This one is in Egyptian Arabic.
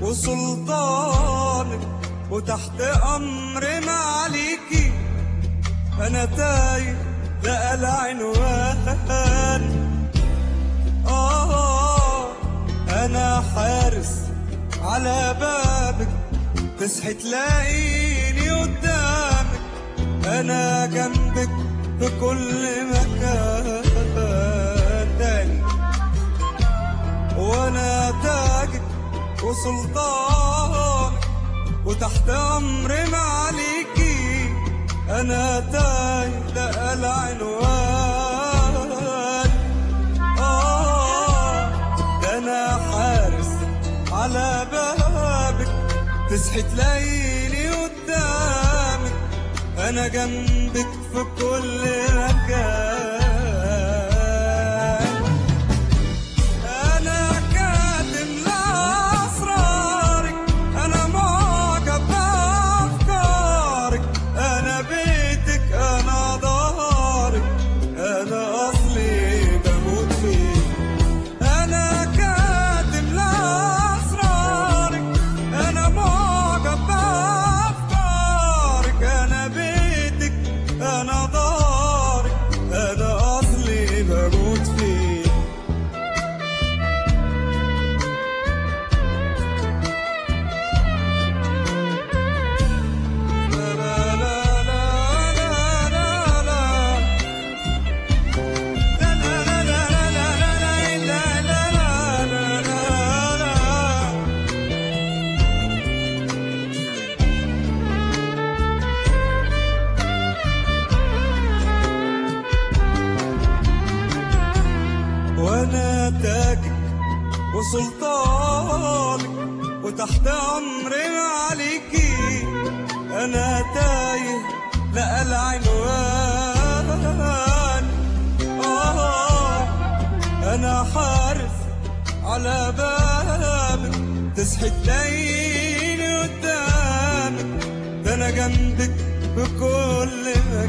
وسلطانك وتحت أمر معاليكي أنا تايه لقى العنوان آه أنا حارس على بابك تصحي تلاقيني قدامك أنا جنبك في كل مكان تاني وأنا تاجك وسلطانك وتحت أمر معاليكي أنا تايه لقى العنوان آه ده أنا حارس على بابك تصحي تلاقيني قدامك أنا جنبك في كل مكان أنا كاتم لأسرارك أنا معجب بأفكارك أنا بيتك أنا ظهرك أنا أصلي بموت فيك أنا كاتم لأسرارك أنا معجب بأفكارك أنا بيتك أنا ظهرك أنا أصلي بموت فيك لا لا لا لا لا لا وانا تاجك وسلطانك وتحت امري عليكي انا تايه لقى العنوان آه انا حارس على بابك تصحي تلاقيني قدامك ده انا جنبك بكل